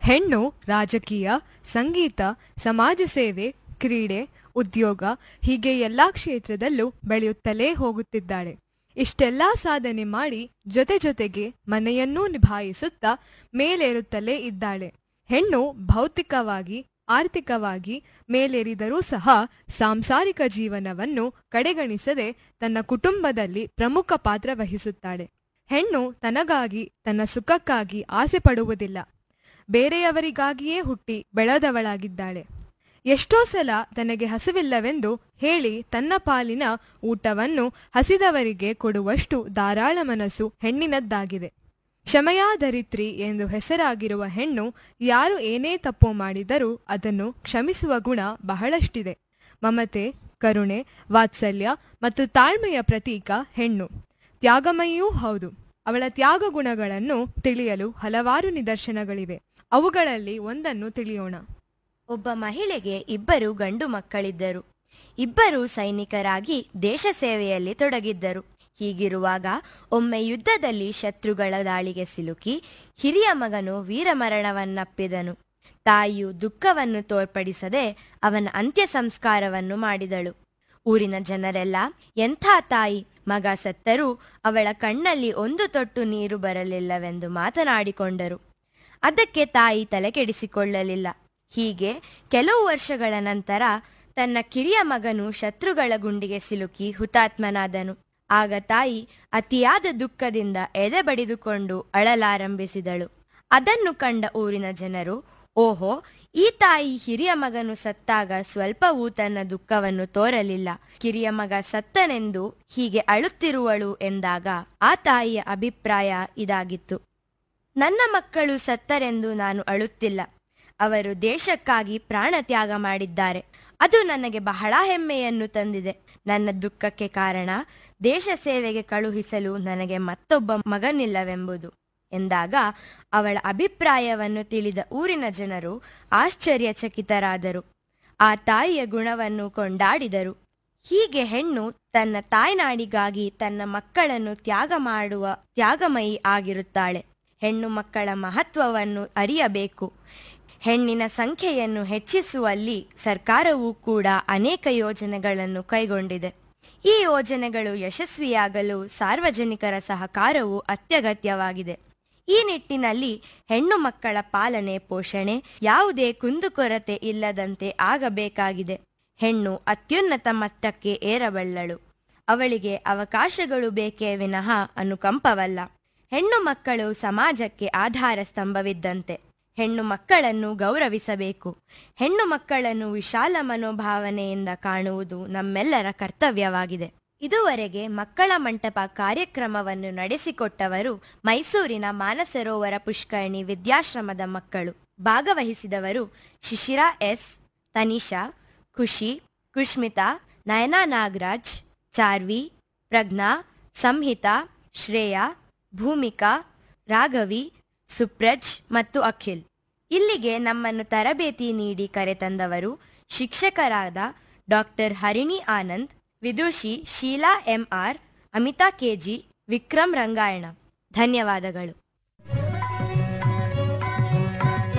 ಹೆಣ್ಣು ರಾಜಕೀಯ ಸಂಗೀತ ಸಮಾಜ ಸೇವೆ ಕ್ರೀಡೆ ಉದ್ಯೋಗ ಹೀಗೆ ಎಲ್ಲಾ ಕ್ಷೇತ್ರದಲ್ಲೂ ಬೆಳೆಯುತ್ತಲೇ ಹೋಗುತ್ತಿದ್ದಾಳೆ ಇಷ್ಟೆಲ್ಲಾ ಸಾಧನೆ ಮಾಡಿ ಜೊತೆ ಜೊತೆಗೆ ಮನೆಯನ್ನೂ ನಿಭಾಯಿಸುತ್ತಾ ಮೇಲೇರುತ್ತಲೇ ಇದ್ದಾಳೆ ಹೆಣ್ಣು ಭೌತಿಕವಾಗಿ ಆರ್ಥಿಕವಾಗಿ ಮೇಲೇರಿದರೂ ಸಹ ಸಾಂಸಾರಿಕ ಜೀವನವನ್ನು ಕಡೆಗಣಿಸದೆ ತನ್ನ ಕುಟುಂಬದಲ್ಲಿ ಪ್ರಮುಖ ಪಾತ್ರ ವಹಿಸುತ್ತಾಳೆ ಹೆಣ್ಣು ತನಗಾಗಿ ತನ್ನ ಸುಖಕ್ಕಾಗಿ ಆಸೆ ಪಡುವುದಿಲ್ಲ ಬೇರೆಯವರಿಗಾಗಿಯೇ ಹುಟ್ಟಿ ಬೆಳೆದವಳಾಗಿದ್ದಾಳೆ ಎಷ್ಟೋ ಸಲ ತನಗೆ ಹಸಿವಿಲ್ಲವೆಂದು ಹೇಳಿ ತನ್ನ ಪಾಲಿನ ಊಟವನ್ನು ಹಸಿದವರಿಗೆ ಕೊಡುವಷ್ಟು ಧಾರಾಳ ಮನಸ್ಸು ಹೆಣ್ಣಿನದ್ದಾಗಿದೆ ಕ್ಷಮಯಾಧರಿತ್ರಿ ಎಂದು ಹೆಸರಾಗಿರುವ ಹೆಣ್ಣು ಯಾರು ಏನೇ ತಪ್ಪು ಮಾಡಿದರೂ ಅದನ್ನು ಕ್ಷಮಿಸುವ ಗುಣ ಬಹಳಷ್ಟಿದೆ ಮಮತೆ ಕರುಣೆ ವಾತ್ಸಲ್ಯ ಮತ್ತು ತಾಳ್ಮೆಯ ಪ್ರತೀಕ ಹೆಣ್ಣು ತ್ಯಾಗಮಯಿಯೂ ಹೌದು ಅವಳ ತ್ಯಾಗ ಗುಣಗಳನ್ನು ತಿಳಿಯಲು ಹಲವಾರು ನಿದರ್ಶನಗಳಿವೆ ಅವುಗಳಲ್ಲಿ ಒಂದನ್ನು ತಿಳಿಯೋಣ ಒಬ್ಬ ಮಹಿಳೆಗೆ ಇಬ್ಬರು ಗಂಡು ಮಕ್ಕಳಿದ್ದರು ಇಬ್ಬರು ಸೈನಿಕರಾಗಿ ದೇಶ ಸೇವೆಯಲ್ಲಿ ತೊಡಗಿದ್ದರು ಹೀಗಿರುವಾಗ ಒಮ್ಮೆ ಯುದ್ಧದಲ್ಲಿ ಶತ್ರುಗಳ ದಾಳಿಗೆ ಸಿಲುಕಿ ಹಿರಿಯ ಮಗನು ವೀರಮರಣವನ್ನಪ್ಪಿದನು ತಾಯಿಯು ದುಃಖವನ್ನು ತೋರ್ಪಡಿಸದೆ ಅವನ ಅಂತ್ಯ ಸಂಸ್ಕಾರವನ್ನು ಮಾಡಿದಳು ಊರಿನ ಜನರೆಲ್ಲ ಎಂಥ ತಾಯಿ ಮಗ ಸತ್ತರೂ ಅವಳ ಕಣ್ಣಲ್ಲಿ ಒಂದು ತೊಟ್ಟು ನೀರು ಬರಲಿಲ್ಲವೆಂದು ಮಾತನಾಡಿಕೊಂಡರು ಅದಕ್ಕೆ ತಾಯಿ ತಲೆಕೆಡಿಸಿಕೊಳ್ಳಲಿಲ್ಲ ಹೀಗೆ ಕೆಲವು ವರ್ಷಗಳ ನಂತರ ತನ್ನ ಕಿರಿಯ ಮಗನು ಶತ್ರುಗಳ ಗುಂಡಿಗೆ ಸಿಲುಕಿ ಹುತಾತ್ಮನಾದನು ಆಗ ತಾಯಿ ಅತಿಯಾದ ದುಃಖದಿಂದ ಎದೆ ಬಡಿದುಕೊಂಡು ಅಳಲಾರಂಭಿಸಿದಳು ಅದನ್ನು ಕಂಡ ಊರಿನ ಜನರು ಓಹೋ ಈ ತಾಯಿ ಹಿರಿಯ ಮಗನು ಸತ್ತಾಗ ಸ್ವಲ್ಪವೂ ತನ್ನ ದುಃಖವನ್ನು ತೋರಲಿಲ್ಲ ಕಿರಿಯ ಮಗ ಸತ್ತನೆಂದು ಹೀಗೆ ಅಳುತ್ತಿರುವಳು ಎಂದಾಗ ಆ ತಾಯಿಯ ಅಭಿಪ್ರಾಯ ಇದಾಗಿತ್ತು ನನ್ನ ಮಕ್ಕಳು ಸತ್ತರೆಂದು ನಾನು ಅಳುತ್ತಿಲ್ಲ ಅವರು ದೇಶಕ್ಕಾಗಿ ಪ್ರಾಣ ತ್ಯಾಗ ಮಾಡಿದ್ದಾರೆ ಅದು ನನಗೆ ಬಹಳ ಹೆಮ್ಮೆಯನ್ನು ತಂದಿದೆ ನನ್ನ ದುಃಖಕ್ಕೆ ಕಾರಣ ದೇಶ ಸೇವೆಗೆ ಕಳುಹಿಸಲು ನನಗೆ ಮತ್ತೊಬ್ಬ ಮಗನಿಲ್ಲವೆಂಬುದು ಎಂದಾಗ ಅವಳ ಅಭಿಪ್ರಾಯವನ್ನು ತಿಳಿದ ಊರಿನ ಜನರು ಆಶ್ಚರ್ಯಚಕಿತರಾದರು ಆ ತಾಯಿಯ ಗುಣವನ್ನು ಕೊಂಡಾಡಿದರು ಹೀಗೆ ಹೆಣ್ಣು ತನ್ನ ತಾಯ್ನಾಡಿಗಾಗಿ ತನ್ನ ಮಕ್ಕಳನ್ನು ತ್ಯಾಗ ಮಾಡುವ ತ್ಯಾಗಮಯಿ ಆಗಿರುತ್ತಾಳೆ ಹೆಣ್ಣು ಮಕ್ಕಳ ಮಹತ್ವವನ್ನು ಅರಿಯಬೇಕು ಹೆಣ್ಣಿನ ಸಂಖ್ಯೆಯನ್ನು ಹೆಚ್ಚಿಸುವಲ್ಲಿ ಸರ್ಕಾರವೂ ಕೂಡ ಅನೇಕ ಯೋಜನೆಗಳನ್ನು ಕೈಗೊಂಡಿದೆ ಈ ಯೋಜನೆಗಳು ಯಶಸ್ವಿಯಾಗಲು ಸಾರ್ವಜನಿಕರ ಸಹಕಾರವು ಅತ್ಯಗತ್ಯವಾಗಿದೆ ಈ ನಿಟ್ಟಿನಲ್ಲಿ ಹೆಣ್ಣು ಮಕ್ಕಳ ಪಾಲನೆ ಪೋಷಣೆ ಯಾವುದೇ ಕುಂದುಕೊರತೆ ಇಲ್ಲದಂತೆ ಆಗಬೇಕಾಗಿದೆ ಹೆಣ್ಣು ಅತ್ಯುನ್ನತ ಮಟ್ಟಕ್ಕೆ ಏರಬಲ್ಲಳು ಅವಳಿಗೆ ಅವಕಾಶಗಳು ಬೇಕೇ ವಿನಃ ಅನುಕಂಪವಲ್ಲ ಹೆಣ್ಣು ಮಕ್ಕಳು ಸಮಾಜಕ್ಕೆ ಆಧಾರ ಸ್ತಂಭವಿದ್ದಂತೆ ಹೆಣ್ಣು ಮಕ್ಕಳನ್ನು ಗೌರವಿಸಬೇಕು ಹೆಣ್ಣು ಮಕ್ಕಳನ್ನು ವಿಶಾಲ ಮನೋಭಾವನೆಯಿಂದ ಕಾಣುವುದು ನಮ್ಮೆಲ್ಲರ ಕರ್ತವ್ಯವಾಗಿದೆ ಇದುವರೆಗೆ ಮಕ್ಕಳ ಮಂಟಪ ಕಾರ್ಯಕ್ರಮವನ್ನು ನಡೆಸಿಕೊಟ್ಟವರು ಮೈಸೂರಿನ ಮಾನಸರೋವರ ಪುಷ್ಕರಣಿ ವಿದ್ಯಾಶ್ರಮದ ಮಕ್ಕಳು ಭಾಗವಹಿಸಿದವರು ಶಿಶಿರಾ ಎಸ್ ತನಿಷಾ ಖುಷಿ ಕುಷ್ಮಿತಾ ನಯನಾ ನಾಗರಾಜ್ ಚಾರ್ವಿ ಪ್ರಜ್ಞಾ ಸಂಹಿತಾ ಶ್ರೇಯಾ ಭೂಮಿಕಾ ರಾಘವಿ ಸುಪ್ರಜ್ ಮತ್ತು ಅಖಿಲ್ ಇಲ್ಲಿಗೆ ನಮ್ಮನ್ನು ತರಬೇತಿ ನೀಡಿ ಕರೆತಂದವರು ಶಿಕ್ಷಕರಾದ doctor Harini Anand Vidushi Sheela MR Amita KG Vikram Rangayana ಧನ್ಯವಾದಗಳು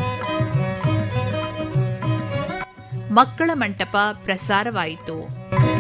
ಮಕ್ಕಳ ಮಂಟಪ ಪ್ರಸಾರವಾಯಿತು